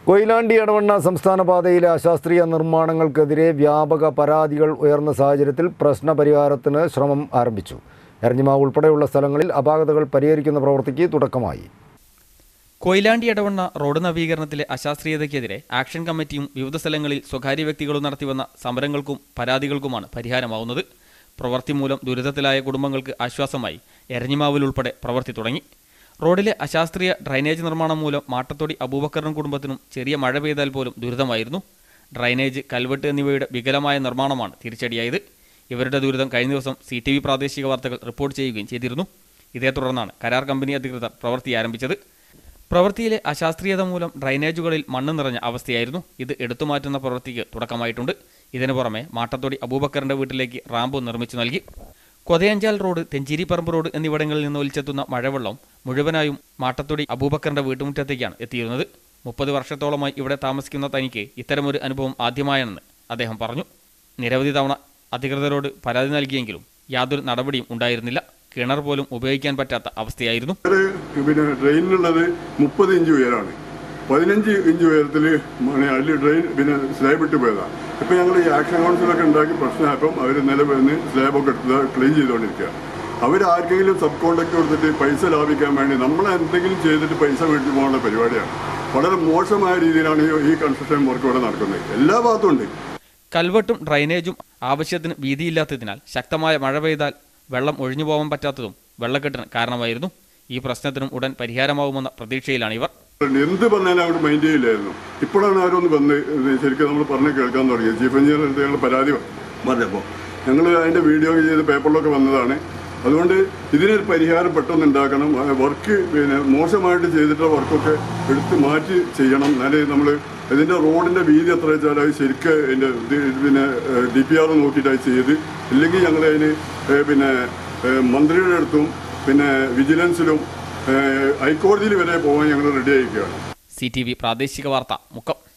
കൊയിലാണ്ടി ഇടവണ്ണ സംസ്ഥാന പാതയിലെ അശാസ്ത്രീയ നിർമ്മാണങ്ങൾക്കെതിരെ വ്യാപക പരാതികൾ ഉയർന്ന സാഹചര്യത്തിൽ പ്രശ്ന പരിഹാരത്തിന് ശ്രമം ആരംഭിച്ചു എരഞ്ഞിമാവ് ഉൾപ്പെടെയുള്ള സ്ഥലങ്ങളിൽ അപാകതകൾ പരിഹരിക്കുന്ന പ്രവൃത്തിക്ക് തുടക്കമായി കൊയിലാണ്ടി ഇടവണ്ണ റോഡ് നവീകരണത്തിലെ അശാസ്ത്രീയതയ്ക്കെതിരെ ആക്ഷൻ കമ്മിറ്റിയും വിവിധ സ്ഥലങ്ങളിൽ സ്വകാര്യ വ്യക്തികളും നടത്തിവന്ന സമരങ്ങൾക്കും പരാതികൾക്കുമാണ് പരിഹാരമാവുന്നത് പ്രവൃത്തി മൂലം ദുരിതത്തിലായ കുടുംബങ്ങൾക്ക് ആശ്വാസമായി എരഞ്ഞിമാവിൽ ഉൾപ്പെടെ പ്രവൃത്തി തുടങ്ങി റോഡിലെ അശാസ്ത്രീയ ഡ്രൈനേജ് നിർമ്മാണം മൂലം മാട്ടത്തൊടി അബൂബക്കറിനും കുടുംബത്തിനും ചെറിയ മഴ പെയ്താൽ പോലും ദുരിതമായിരുന്നു ഡ്രൈനേജ് കൽവെട്ട് എന്നിവയുടെ വികലമായ നിർമ്മാണമാണ് തിരിച്ചടിയായത് ഇവരുടെ ദുരിതം കഴിഞ്ഞ ദിവസം സി ടി വി പ്രാദേശിക വാർത്തകൾ റിപ്പോർട്ട് ചെയ്യുകയും ചെയ്തിരുന്നു ഇതേ തുടർന്നാണ് കരാർ കമ്പനി അധികൃതർ പ്രവൃത്തി ആരംഭിച്ചത് പ്രവൃത്തിയിലെ അശാസ്ത്രീയത മൂലം ഡ്രൈനേജുകളിൽ മണ്ണ് നിറഞ്ഞ അവസ്ഥയായിരുന്നു ഇത് എടുത്തുമാറ്റുന്ന പ്രവൃത്തിക്ക് തുടക്കമായിട്ടുണ്ട് ഇതിനു പുറമെ മാട്ടത്തൊടി അബൂബക്കറിന്റെ വീട്ടിലേക്ക് റാമ്പ് നിർമ്മിച്ചു നൽകി കൊതയഞ്ചാൽ റോഡ് തെഞ്ചേരിപ്പറമ്പ് റോഡ് എന്നിവിടങ്ങളിൽ നിന്ന് ഒലിച്ചെത്തുന്ന മഴവെള്ളം മുഴുവനായും മാട്ടത്തൊടി അബൂബക്കറിന്റെ വീട്ടുമുറ്റത്തേക്കാണ് എത്തിയിരുന്നത് മുപ്പത് വർഷത്തോളമായി ഇവിടെ താമസിക്കുന്ന തനിക്ക് ഇത്തരമൊരു അനുഭവം ആദ്യമായാണെന്ന് അദ്ദേഹം പറഞ്ഞു നിരവധി തവണ അധികൃതരോട് പരാതി നൽകിയെങ്കിലും യാതൊരു നടപടിയും ഉണ്ടായിരുന്നില്ല കിണർ പോലും ഉപയോഗിക്കാൻ പറ്റാത്ത അവസ്ഥയായിരുന്നു ഒരു പിന്നെ ഡ്രെയിനിലുള്ളത് മുപ്പത് ഇഞ്ച് ഉയരമാണ് പതിനഞ്ച് ഇഞ്ച് ഉയരത്തിൽ അതിൽ ഡ്രെയിൻ പിന്നെ സ്ലാബ് ഇട്ട് പോയതാണ് ഇപ്പം ഞങ്ങൾ ഈ ആക്ഷൻ കൗൺസിലൊക്കെ ഉണ്ടാക്കി പ്രശ്നമായപ്പം അവർ ഇന്നലെ വന്ന് സ്ലാബൊക്കെ എടുത്ത് ക്ലീൻ ചെയ്തുകൊണ്ടിരിക്കുക അവർ ആർക്കെങ്കിലും സബ് കോൺട്രാക്ട് കൊടുത്തിട്ട് പൈസ ലാഭിക്കാൻ വേണ്ടി നമ്മൾ എന്തെങ്കിലും ചെയ്തിട്ട് പൈസ മേടിച്ച് പോകാനുള്ള പരിപാടിയാണ് വളരെ മോശമായ രീതിയിലാണ് ഈ- ഈ കൺസ്ട്രക്ഷൻ വർക്ക് ഇവിടെ നടക്കുന്നത് എല്ലാ ഭാഗത്തും ഉണ്ട് കൽവെട്ടും ഡ്രൈനേജും ആവശ്യത്തിന് വീതിയില്ലാത്തതിനാൽ ശക്തമായ മഴ പെയ്താൽ വെള്ളം ഒഴിഞ്ഞു പോകാൻ പറ്റാത്തതും വെള്ളക്കെട്ടിന് കാരണമായിരുന്നു ഈ പ്രശ്നത്തിനും ഉടൻ പരിഹാരമാവുമെന്ന പ്രതീക്ഷയിലാണ് ഇവർ എന്ത് പറഞ്ഞാലും അവിടെ മൈൻഡ് ചെയ്യില്ലായിരുന്നു ഇപ്പോഴാണ് അവരൊന്ന് വന്ന് ഇത് ശരിക്കും നമ്മൾ പറഞ്ഞ് കേൾക്കാൻ തുടങ്ങിയത് ചീഫ് എഞ്ചിനീയർ അടുത്ത് ഞങ്ങൾ പരാതി പറഞ്ഞപ്പോൾ ഞങ്ങൾ അതിൻ്റെ വീഡിയോ ചെയ്ത് പേപ്പറിലൊക്കെ വന്നതാണ് അതുകൊണ്ട് ഇതിനൊരു പരിഹാരം പെട്ടെന്ന് ഉണ്ടാക്കണം വർക്ക് പിന്നെ മോശമായിട്ട് ചെയ്തിട്ടുള്ള വർക്കൊക്കെ എടുത്ത് മാറ്റി ചെയ്യണം എന്നാലേ നമ്മൾ ഇതിൻ്റെ റോഡിൻ്റെ വീതി എത്ര വെച്ചാൽ അത് ശരിക്ക് അതിൻ്റെ ഇത് പിന്നെ ഡി പി ആർ നോക്കിയിട്ട് അത് ചെയ്ത് ഇല്ലെങ്കിൽ ഞങ്ങൾ അതിന് ഏഹ്, പിന്നെ ഏഹ്, മന്ത്രിയുടെ അടുത്തും പിന്നെ വിജിലൻസിലും ഏഹ്, ഹൈക്കോടതിയിൽ വരെ പോകാൻ ഞങ്ങൾ റെഡി ആയിരിക്കുകയാണ് സി ടി വി പ്രാദേശിക വാർത്ത മുക്കം